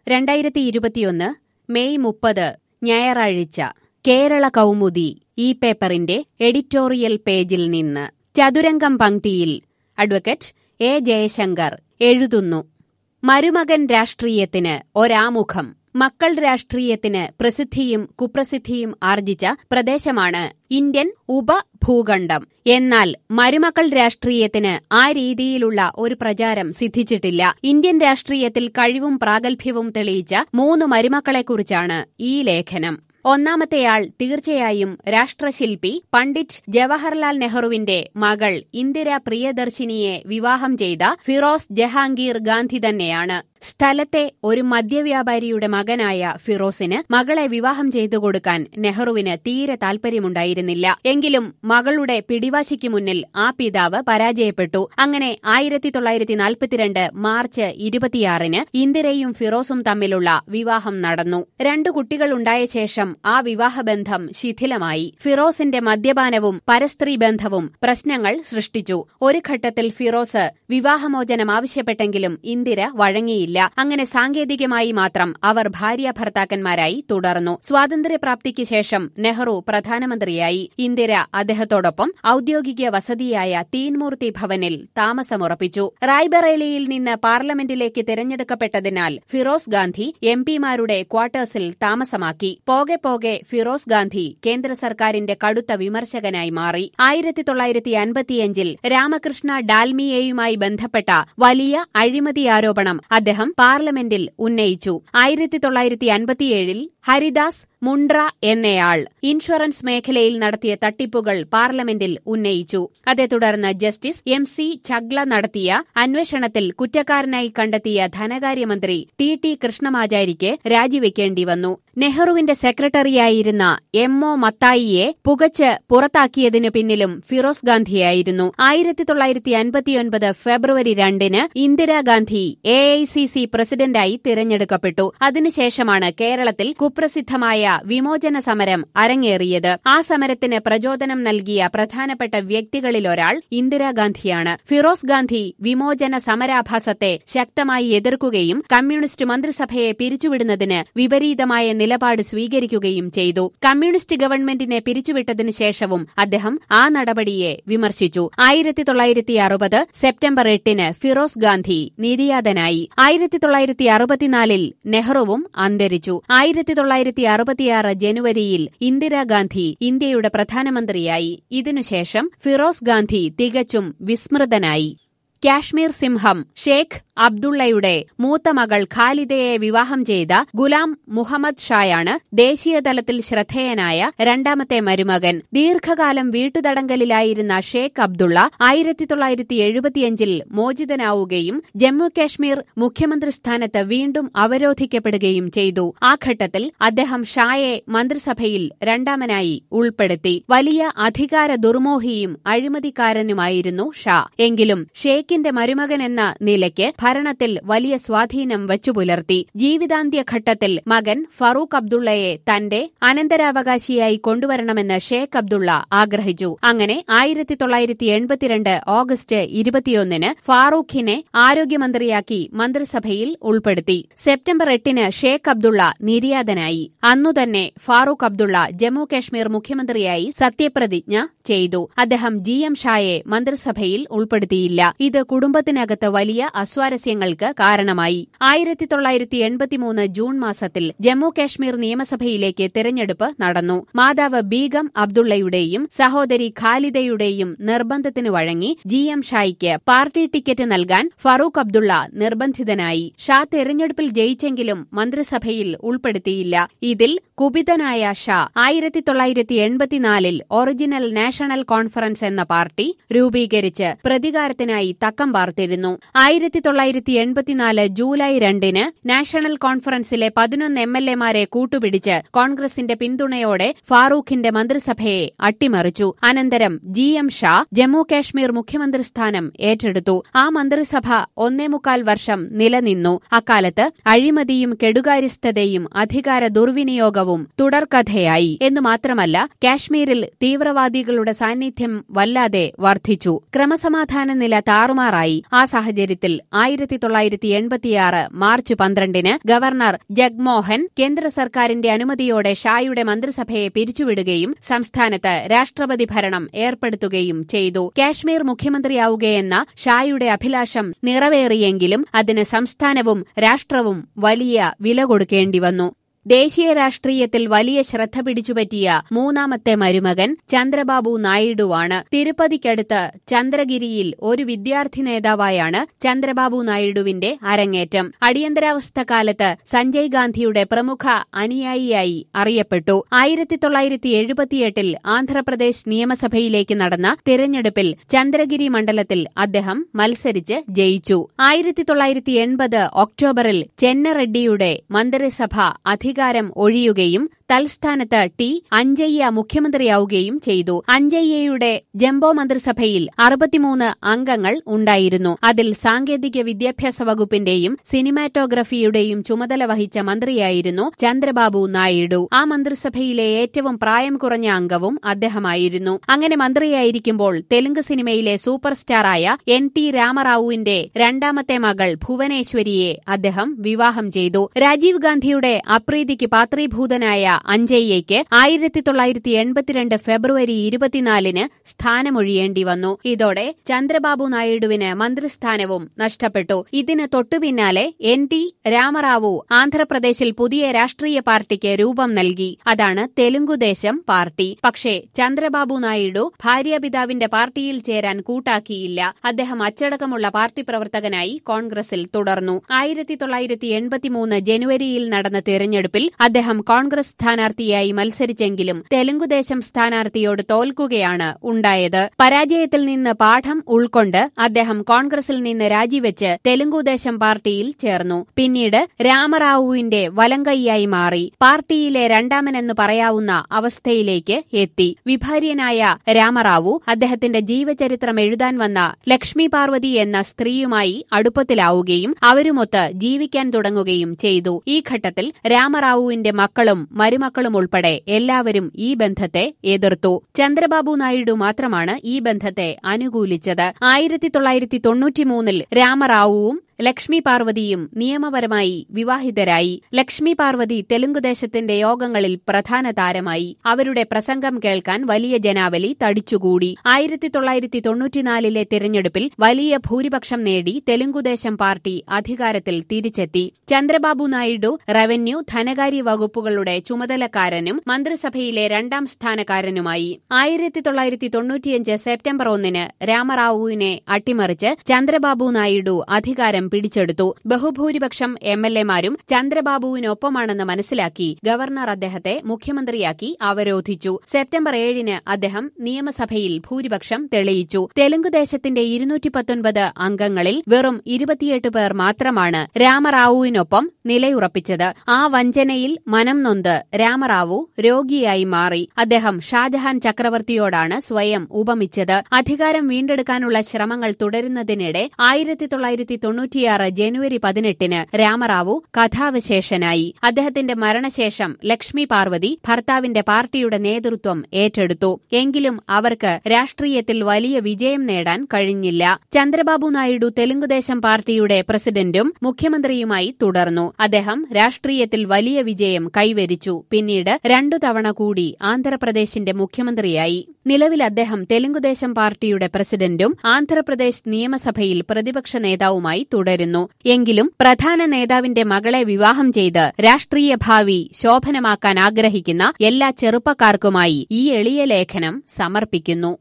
രണ്ടായിരത്തി ഇരുപത്തിയൊന്ന് മെയ് മുപ്പത് ഞായറാഴ്ച കേരള കൗമുദി ഈ പേപ്പറിന്റെ എഡിറ്റോറിയൽ പേജിൽ നിന്ന് ചതുരംഗം പങ്ക്തിയിൽ അഡ്വക്കേറ്റ് എ ജയശങ്കർ എഴുതുന്നു മരുമകൻ രാഷ്ട്രീയത്തിന് ഒരാമുഖം മക്കൾ രാഷ്ട്രീയത്തിന് പ്രസിദ്ധിയും കുപ്രസിദ്ധിയും ആർജിച്ച പ്രദേശമാണ് ഇന്ത്യൻ ഉപഭൂഖണ്ഡം എന്നാൽ മരുമക്കൾ രാഷ്ട്രീയത്തിന് ആ രീതിയിലുള്ള ഒരു പ്രചാരം സിദ്ധിച്ചിട്ടില്ല ഇന്ത്യൻ രാഷ്ട്രീയത്തിൽ കഴിവും പ്രാഗൽഭ്യവും തെളിയിച്ച മൂന്ന് മരുമക്കളെക്കുറിച്ചാണ് ഈ ലേഖനം ഒന്നാമത്തെയാൾ തീർച്ചയായും രാഷ്ട്രശില്പി പണ്ഡിറ്റ് ജവഹർലാൽ നെഹ്റുവിന്റെ മകൾ ഇന്ദിര പ്രിയദർശിനിയെ വിവാഹം ചെയ്ത ഫിറോസ് ജഹാംഗീർ ഗാന്ധി തന്നെയാണ് സ്ഥലത്തെ ഒരു മദ്യവ്യാപാരിയുടെ മകനായ ഫിറോസിന് മകളെ വിവാഹം ചെയ്തു കൊടുക്കാൻ നെഹ്റുവിന് തീരെ താൽപര്യമുണ്ടായിരുന്നില്ല എങ്കിലും മകളുടെ പിടിവാശിക്ക് മുന്നിൽ ആ പിതാവ് പരാജയപ്പെട്ടു അങ്ങനെ ആയിരത്തി തൊള്ളായിരത്തി നാൽപ്പത്തിരണ്ട് മാർച്ച് ഇരുപത്തിയാറിന് ഇന്ദിരയും ഫിറോസും തമ്മിലുള്ള വിവാഹം നടന്നു രണ്ടു കുട്ടികൾ ഉണ്ടായ ശേഷം ആ വിവാഹബന്ധം ശിഥിലമായി ഫിറോസിന്റെ മദ്യപാനവും പരസ്ത്രീ ബന്ധവും പ്രശ്നങ്ങൾ സൃഷ്ടിച്ചു ഒരു ഘട്ടത്തിൽ ഫിറോസ് വിവാഹമോചനം ആവശ്യപ്പെട്ടെങ്കിലും ഇന്ദിര വഴങ്ങിയില്ല അങ്ങനെ സാങ്കേതികമായി മാത്രം അവർ ഭാര്യ ഭർത്താക്കന്മാരായി തുടർന്നു സ്വാതന്ത്ര്യപ്രാപ്തിക്ക് ശേഷം നെഹ്റു പ്രധാനമന്ത്രിയായി ഇന്ദിര അദ്ദേഹത്തോടൊപ്പം ഔദ്യോഗിക വസതിയായ തീൻമൂർത്തി ഭവനിൽ താമസമുറപ്പിച്ചു റായ്ബറേലിയിൽ നിന്ന് പാർലമെന്റിലേക്ക് തിരഞ്ഞെടുക്കപ്പെട്ടതിനാൽ ഫിറോസ് ഗാന്ധി എം പിമാരുടെ ക്വാർട്ടേഴ്സിൽ താമസമാക്കി പോകെ പോകെ ഫിറോസ് ഗാന്ധി കേന്ദ്ര സർക്കാരിന്റെ കടുത്ത വിമർശകനായി മാറി ആയിരത്തി തൊള്ളായിരത്തി അൻപത്തിയഞ്ചിൽ രാമകൃഷ്ണ ഡാൽമിയയുമായി ബന്ധപ്പെട്ട വലിയ അഴിമതി ആരോപണം അദ്ദേഹം പാർലമെന്റിൽ ഉന്നയിച്ചു ആയിരത്തി തൊള്ളായിരത്തി അൻപത്തിയേഴിൽ ഹരിദാസ് മുണ്ട്ര എന്നയാൾ ഇൻഷുറൻസ് മേഖലയിൽ നടത്തിയ തട്ടിപ്പുകൾ പാർലമെന്റിൽ ഉന്നയിച്ചു അതേ തുടർന്ന് ജസ്റ്റിസ് എം സി ചഗ്ല നടത്തിയ അന്വേഷണത്തിൽ കുറ്റക്കാരനായി കണ്ടെത്തിയ ധനകാര്യമന്ത്രി ടി ടി കൃഷ്ണമാചാരിക്ക് രാജിവെക്കേണ്ടി വന്നു നെഹ്റുവിന്റെ സെക്രട്ടറിയായിരുന്ന എം ഒ മത്തായിയെ പുകച്ച് പുറത്താക്കിയതിനു പിന്നിലും ഫിറോസ് ഗാന്ധിയായിരുന്നു ആയിരത്തി തൊള്ളായിരത്തി അൻപത്തിയൊൻപത് ഫെബ്രുവരി രണ്ടിന് Indira Gandhi A I C C പ്രസിഡന്റായി തിരഞ്ഞെടുക്കപ്പെട്ടു അതിനുശേഷമാണ് കേരളത്തിൽ കുപ്രസിദ്ധമായ വിമോചന സമരം അരങ്ങേറിയത് ആ സമരത്തിന് പ്രചോദനം നൽകിയ പ്രധാനപ്പെട്ട വ്യക്തികളിലൊരാൾ ഇന്ദിരാഗാന്ധിയാണ് ഫിറോസ് ഗാന്ധി വിമോചന സമരാഭാസത്തെ ശക്തമായി എതിർക്കുകയും കമ്മ്യൂണിസ്റ്റ് മന്ത്രിസഭയെ പിരിച്ചുവിടുന്നതിന് വിപരീതമായ നിലപാട് സ്വീകരിക്കുകയും ചെയ്തു കമ്മ്യൂണിസ്റ്റ് ഗവൺമെന്റിനെ പിരിച്ചുവിട്ടതിനു ശേഷവും അദ്ദേഹം ആ നടപടിയെ വിമർശിച്ചു ആയിരത്തി തൊള്ളായിരത്തി അറുപത് സെപ്റ്റംബർ എട്ടിന് ഫിറോസ് ഗാന്ധി നിര്യാതനായി ആയിരത്തി തൊള്ളായിരത്തി അറുപത്തിനാലിൽ നെഹ്റുവും അന്തരിച്ചു ആയിരത്തി തൊള്ളായിരത്തി അറുപത്തിയാറ് ജനുവരിയിൽ ഇന്ദിരാഗാന്ധി ഇന്ത്യയുടെ പ്രധാനമന്ത്രിയായി ഇതിനുശേഷം ഫിറോസ് ഗാന്ധി തികച്ചും വിസ്മൃതനായി കാശ്മീർ സിംഹം ഷേഖ് അബ്ദുള്ളയുടെ മൂത്ത മകൾ ഖാലിദയെ വിവാഹം ചെയ്ത ഗുലാം മുഹമ്മദ് ഷായാണ് ദേശീയതലത്തിൽ ശ്രദ്ധേയനായ രണ്ടാമത്തെ മരുമകൻ ദീർഘകാലം വീട്ടുതടങ്കലിലായിരുന്ന ഷേഖ് അബ്ദുള്ള ആയിരത്തി തൊള്ളായിരത്തി എഴുപത്തിയഞ്ചിൽ മോചിതനാവുകയും ജമ്മു കാശ്മീർ മുഖ്യമന്ത്രി സ്ഥാനത്ത് വീണ്ടും അവരോധിക്കപ്പെടുകയും ചെയ്തു ആ ഘട്ടത്തിൽ അദ്ദേഹം ഷായെ മന്ത്രിസഭയിൽ രണ്ടാമനായി ഉൾപ്പെടുത്തി വലിയ അധികാര ദുർമോഹിയും അഴിമതിക്കാരനുമായിരുന്നു ഷാ എങ്കിലും ഷേഖിന്റെ മരുമകൻ എന്ന നിലയ്ക്ക് ഭരണത്തിൽ വലിയ സ്വാധീനം വച്ചുപുലർത്തി ജീവിതാന്ത്യ ഘട്ടത്തിൽ മകൻ ഫറൂഖ് അബ്ദുള്ളയെ തന്റെ അനന്തരാവകാശിയായി കൊണ്ടുവരണമെന്ന് ഷേഖ് അബ്ദുള്ള ആഗ്രഹിച്ചു അങ്ങനെ ആയിരത്തി തൊള്ളായിരത്തി എൺപത്തിരണ്ട് ഓഗസ്റ്റ് ഇരുപത്തിയൊന്നിന് ഫാറൂഖിനെ ആരോഗ്യമന്ത്രിയാക്കി മന്ത്രിസഭയിൽ ഉൾപ്പെടുത്തി സെപ്റ്റംബർ എട്ടിന് ഷേഖ് അബ്ദുള്ള നിര്യാതനായി അന്നുതന്നെ ഫാറൂഖ് അബ്ദുള്ള ജമ്മു കാശ്മീർ മുഖ്യമന്ത്രിയായി സത്യപ്രതിജ്ഞ ചെയ്തു അദ്ദേഹം ജി എം ഷായെ മന്ത്രിസഭയിൽ ഉൾപ്പെടുത്തിയില്ല ഇത് കുടുംബത്തിനകത്ത് വലിയ അസ്വാരസ്യങ്ങൾക്ക് കാരണമായി ആയിരത്തി തൊള്ളായിരത്തി എൺപത്തിമൂന്ന് ജൂൺ മാസത്തിൽ ജമ്മു കാശ്മീർ നിയമസഭയിലേക്ക് തിരഞ്ഞെടുപ്പ് നടന്നു മാതാവ് ബീഗം അബ്ദുള്ളയുടെയും സഹോദരി ഖാലിദയുടെയും നിർബന്ധത്തിനു വഴങ്ങി ജി എം ഷായ്ക്ക് പാർട്ടി ടിക്കറ്റ് നൽകാൻ ഫറൂഖ് അബ്ദുള്ള നിർബന്ധിതനായി ഷാ തെരഞ്ഞെടുപ്പിൽ ജയിച്ചെങ്കിലും മന്ത്രിസഭയിൽ ഉൾപ്പെടുത്തിയില്ല ഇതിൽ കുപിതനായ ഷാ ആയിരത്തി തൊള്ളായിരത്തി എൺപത്തിനാലിൽ ഒറിജിനൽ നാഷണൽ കോൺഫറൻസ് എന്ന പാർട്ടി രൂപീകരിച്ച് പ്രതികാരത്തിനായി തക്കം പാർത്തിരുന്നു ആയിരത്തി തൊള്ളായിരത്തി എൺപത്തിനാല് ജൂലൈ രണ്ടിന് നാഷണൽ കോൺഫറൻസിലെ പതിനൊന്ന് എം എൽ എമാരെ കൂട്ടുപിടിച്ച് കോൺഗ്രസിന്റെ പിന്തുണയോടെ ഫാറൂഖിന്റെ മന്ത്രിസഭയെ അട്ടിമറിച്ചു അനന്തരം ജി എം ഷാ ജമ്മു കാശ്മീർ മുഖ്യമന്ത്രി സ്ഥാനം ഏറ്റെടുത്തു ആ മന്ത്രിസഭ ഒന്നേമുക്കാൽ വർഷം നിലനിന്നു അക്കാലത്ത് അഴിമതിയും കെടുകാര്യസ്ഥതയും അധികാര ദുർവിനിയോഗവും തുടർക്കഥയായി എന്നു മാത്രമല്ല കാശ്മീരിൽ തീവ്രവാദികളുടെ സാന്നിധ്യം വല്ലാതെ വർദ്ധിച്ചു ക്രമസമാധാന നില താറുമാറായി താറുമാറായി ആ സാഹചര്യത്തിൽ ആയിരത്തി തൊള്ളായിരത്തി എൺപത്തിയാറ് മാർച്ച് പന്ത്രണ്ടിന് ഗവർണർ ജഗ്മോഹൻ കേന്ദ്ര സർക്കാരിന്റെ അനുമതിയോടെ ഷായുടെ മന്ത്രിസഭയെ പിരിച്ചുവിടുകയും സംസ്ഥാനത്ത് രാഷ്ട്രപതി ഭരണം ഏർപ്പെടുത്തുകയും ചെയ്തു കാശ്മീർ മുഖ്യമന്ത്രിയാവുകയെന്ന ഷായുടെ അഭിലാഷം നിറവേറിയെങ്കിലും അതിന് സംസ്ഥാനവും രാഷ്ട്രവും വലിയ വില കൊടുക്കേണ്ടി വന്നു ദേശീയ രാഷ്ട്രീയത്തിൽ വലിയ ശ്രദ്ധ പിടിച്ചുപറ്റിയ മൂന്നാമത്തെ മരുമകൻ ചന്ദ്രബാബു നായിഡുവാണ് തിരുപ്പതിക്കടുത്ത് ചന്ദ്രഗിരിയിൽ ഒരു വിദ്യാർത്ഥി നേതാവായാണ് ചന്ദ്രബാബു നായിഡുവിന്റെ അരങ്ങേറ്റം അടിയന്തരാവസ്ഥ കാലത്ത് സഞ്ജയ് ഗാന്ധിയുടെ പ്രമുഖ അനുയായിയായി അറിയപ്പെട്ടു ആയിരത്തി തൊള്ളായിരത്തി എഴുപത്തിയെട്ടിൽ ആന്ധ്രാപ്രദേശ് നിയമസഭയിലേക്ക് നടന്ന തിരഞ്ഞെടുപ്പിൽ ചന്ദ്രഗിരി മണ്ഡലത്തിൽ അദ്ദേഹം മത്സരിച്ച് ജയിച്ചു ആയിരത്തി തൊള്ളായിരത്തി എൺപത് ഒക്ടോബറിൽ ചെന്നറെഡ്ഡിയുടെ മന്ത്രിസഭ അധികാരം ഒഴിയുകയും തൽസ്ഥാനത്ത് ടി അഞ്ചയ്യ മുഖ്യമന്ത്രിയാവുകയും ചെയ്തു അഞ്ചയ്യയുടെ ജംബോ മന്ത്രിസഭയിൽ അറുപത്തിമൂന്ന് അംഗങ്ങൾ ഉണ്ടായിരുന്നു അതിൽ സാങ്കേതിക വിദ്യാഭ്യാസ വകുപ്പിന്റെയും സിനിമാറ്റോഗ്രഫിയുടെയും ചുമതല വഹിച്ച മന്ത്രിയായിരുന്നു ചന്ദ്രബാബു നായിഡു ആ മന്ത്രിസഭയിലെ ഏറ്റവും പ്രായം കുറഞ്ഞ അംഗവും അദ്ദേഹമായിരുന്നു അങ്ങനെ മന്ത്രിയായിരിക്കുമ്പോൾ തെലുങ്ക് സിനിമയിലെ സൂപ്പർ സ്റ്റാറായ എൻ ടി രാമറാവുവിന്റെ രണ്ടാമത്തെ മകൾ ഭുവനേശ്വരിയെ അദ്ദേഹം വിവാഹം ചെയ്തു രാജീവ് ഗാന്ധിയുടെ അപ്രീതിക്ക് പാത്രീഭൂതനായ അഞ്ചയ്യയ്ക്ക് ആയിരത്തി തൊള്ളായിരത്തി എൺപത്തിരണ്ട് ഫെബ്രുവരി ഇരുപത്തിനാലിന് സ്ഥാനമൊഴിയേണ്ടി വന്നു ഇതോടെ ചന്ദ്രബാബു നായിഡുവിന് മന്ത്രിസ്ഥാനവും നഷ്ടപ്പെട്ടു ഇതിന് തൊട്ടുപിന്നാലെ എൻ ടി രാമറാവു ആന്ധ്രാപ്രദേശിൽ പുതിയ രാഷ്ട്രീയ പാർട്ടിക്ക് രൂപം നൽകി അതാണ് തെലുങ്കുദേശം പാർട്ടി പക്ഷേ ചന്ദ്രബാബു നായിഡു ഭാര്യാപിതാവിന്റെ പാർട്ടിയിൽ ചേരാൻ കൂട്ടാക്കിയില്ല അദ്ദേഹം അച്ചടക്കമുള്ള പാർട്ടി പ്രവർത്തകനായി കോൺഗ്രസിൽ തുടർന്നു ആയിരത്തി തൊള്ളായിരത്തി എൺപത്തിമൂന്ന് ജനുവരിയിൽ നടന്ന തെരഞ്ഞെടുപ്പിൽ അദ്ദേഹം കോൺഗ്രസ് സ്ഥാനാർത്ഥിയായി മത്സരിച്ചെങ്കിലും തെലുങ്കുദേശം സ്ഥാനാർത്ഥിയോട് തോൽക്കുകയാണ് ഉണ്ടായത് പരാജയത്തിൽ നിന്ന് പാഠം ഉൾക്കൊണ്ട് അദ്ദേഹം കോൺഗ്രസിൽ നിന്ന് രാജിവെച്ച് തെലുങ്കുദേശം പാർട്ടിയിൽ ചേർന്നു പിന്നീട് രാമറാവുവിന്റെ വലങ്കൈയായി മാറി പാർട്ടിയിലെ രണ്ടാമനെന്ന് പറയാവുന്ന അവസ്ഥയിലേക്ക് എത്തി വിഭാര്യനായ രാമറാവു അദ്ദേഹത്തിന്റെ ജീവചരിത്രം എഴുതാൻ വന്ന ലക്ഷ്മി പാർവതി എന്ന സ്ത്രീയുമായി അടുപ്പത്തിലാവുകയും അവരുമൊത്ത് ജീവിക്കാൻ തുടങ്ങുകയും ചെയ്തു ഈ ഘട്ടത്തിൽ രാമറാവുവിന്റെ മക്കളും മരുമക്കളും ഉൾപ്പെടെ എല്ലാവരും ഈ ബന്ധത്തെ എതിർത്തു ചന്ദ്രബാബു നായിഡു മാത്രമാണ് ഈ ബന്ധത്തെ അനുകൂലിച്ചത് ആയിരത്തി തൊള്ളായിരത്തി തൊണ്ണൂറ്റിമൂന്നിൽ രാമറാവുവും ലക്ഷ്മി പാർവതിയും നിയമപരമായി വിവാഹിതരായി ലക്ഷ്മി പാർവതി തെലുങ്കുദേശത്തിന്റെ യോഗങ്ങളിൽ പ്രധാന താരമായി അവരുടെ പ്രസംഗം കേൾക്കാൻ വലിയ ജനാവലി തടിച്ചുകൂടി ആയിരത്തി തൊള്ളായിരത്തി തൊണ്ണൂറ്റിനാലിലെ തിരഞ്ഞെടുപ്പിൽ വലിയ ഭൂരിപക്ഷം നേടി തെലുങ്കുദേശം പാർട്ടി അധികാരത്തിൽ തിരിച്ചെത്തി ചന്ദ്രബാബു നായിഡു റവന്യൂ ധനകാര്യ വകുപ്പുകളുടെ ചുമതലക്കാരനും മന്ത്രിസഭയിലെ രണ്ടാം സ്ഥാനക്കാരനുമായി ആയിരത്തി തൊള്ളായിരത്തി തൊണ്ണൂറ്റിയഞ്ച് സെപ്റ്റംബർ ഒന്നിന് രാമറാവുവിനെ അട്ടിമറിച്ച് ചന്ദ്രബാബു നായിഡു അധികാരം പിടിച്ചെടുത്തു ബഹുഭൂരിപക്ഷം എം എൽ എമാരും ചന്ദ്രബാബുവിനൊപ്പമാണെന്ന് മനസ്സിലാക്കി ഗവർണർ അദ്ദേഹത്തെ മുഖ്യമന്ത്രിയാക്കി അവരോധിച്ചു സെപ്റ്റംബർ ഏഴിന് അദ്ദേഹം നിയമസഭയിൽ ഭൂരിപക്ഷം തെളിയിച്ചു തെലുങ്കുദേശത്തിന്റെ ഇരുന്നൂറ്റി പത്തൊൻപത് അംഗങ്ങളിൽ വെറും ഇരുപത്തിയെട്ട് പേർ മാത്രമാണ് രാമറാവുവിനൊപ്പം നിലയുറപ്പിച്ചത് ആ വഞ്ചനയിൽ മനം നൊന്ത് രാമറാവു രോഗിയായി മാറി അദ്ദേഹം ഷാജഹാൻ ചക്രവർത്തിയോടാണ് സ്വയം ഉപമിച്ചത് അധികാരം വീണ്ടെടുക്കാനുള്ള ശ്രമങ്ങൾ തുടരുന്നതിനിടെ ആയിരത്തി തൊള്ളായിരത്തി തൊണ്ണൂറ്റിയാറ് ജനുവരി പതിനെട്ടിന് രാമറാവു കഥാവിശേഷനായി അദ്ദേഹത്തിന്റെ മരണശേഷം ലക്ഷ്മി പാർവതി ഭർത്താവിന്റെ പാർട്ടിയുടെ നേതൃത്വം ഏറ്റെടുത്തു എങ്കിലും അവർക്ക് രാഷ്ട്രീയത്തിൽ വലിയ വിജയം നേടാൻ കഴിഞ്ഞില്ല ചന്ദ്രബാബു നായിഡു തെലുങ്കുദേശം പാർട്ടിയുടെ പ്രസിഡന്റും മുഖ്യമന്ത്രിയുമായി തുടർന്നു അദ്ദേഹം രാഷ്ട്രീയത്തിൽ വലിയ വിജയം കൈവരിച്ചു പിന്നീട് രണ്ടു തവണ കൂടി ആന്ധ്രാപ്രദേശിന്റെ മുഖ്യമന്ത്രിയായി നിലവിൽ അദ്ദേഹം തെലുങ്കുദേശം പാർട്ടിയുടെ പ്രസിഡന്റും ആന്ധ്രാപ്രദേശ് നിയമസഭയിൽ പ്രതിപക്ഷ നേതാവുമായി തുടരുന്നു എങ്കിലും പ്രധാന നേതാവിന്റെ മകളെ വിവാഹം ചെയ്ത് രാഷ്ട്രീയ ഭാവി ശോഭനമാക്കാൻ ആഗ്രഹിക്കുന്ന എല്ലാ ചെറുപ്പക്കാർക്കുമായി ഈ എളിയ ലേഖനം സമർപ്പിക്കുന്നു